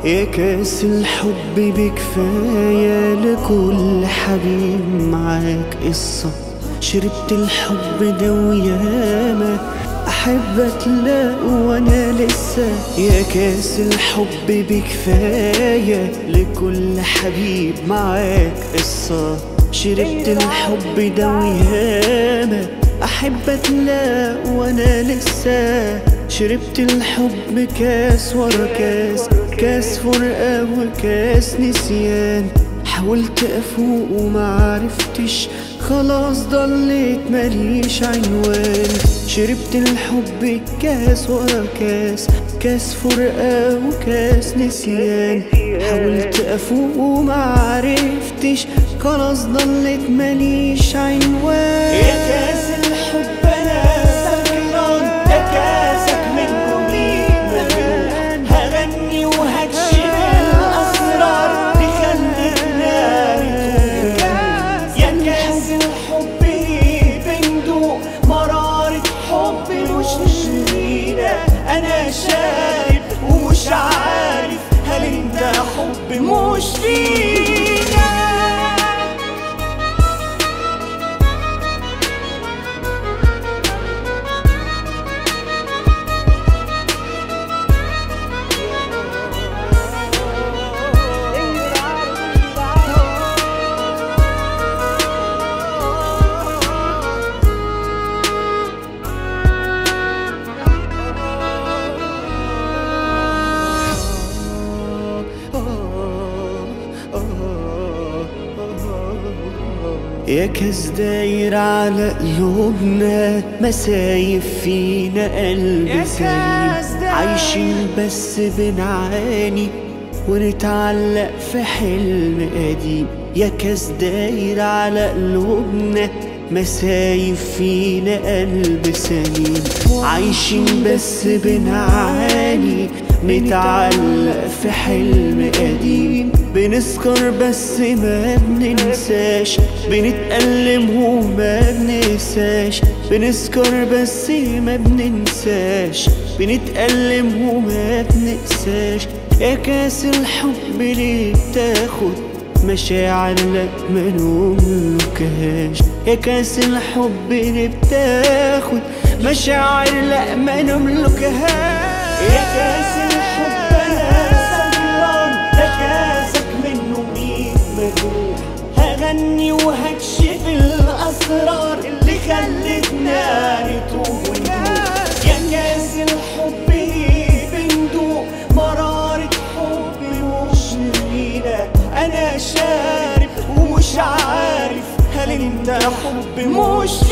يا كاس الحب بكفاية لكل حبيب معاك قصة شربت الحب ده وياما أحب أتلاقى وأنا لسه يا كاس الحب بكفاية لكل حبيب معاك قصة شربت الحب ده وياما أحب أتلاقى وأنا لسه شربت الحب كاس ورا كاس كاس فرقة وكاس نسيان حاولت أفوق ومعرفتش خلاص ضليت ماليش عنوان شربت الحب كاس ورا كاس كاس فرقة وكاس نسيان حاولت أفوق ومعرفتش خلاص ضليت ماليش عنوان يا كاس الحب انا سكران ده كاسك منه مين مجروح هغني وهكشف الاسرار تخلينا نتوه يا كاس الحب بندوق مرارة حب مش لينا انا شايف ومش عارف هل انت حب مش فينا يا كاس داير على قلوبنا مسايف فينا قلب يا سليم كاس داير. عايشين بس بنعاني ونتعلق في حلم قديم يا كاس داير على قلوبنا مسايف فينا قلب سليم عايشين بس بنعاني نتعلق في حلم قديم بنسكر بس ما بننساش بنتألم وما بننساش بنسكر بس ما بننساش بنتألم وما بننساش يا كاس الحب ليه بتاخد مشاعر لا ما نملكهاش يا كاس الحب اللي بتاخد مشاعر لا ما نملكهاش يا كاس الحب انا سكران ده كاسك منه مين مجروح هغني وهكشف الاسرار اللي خلتنا نتوه ونتوه يا كاس الحب بندوق مرارة حب مش لينا انا شارب ومش عارف هل انت حب مش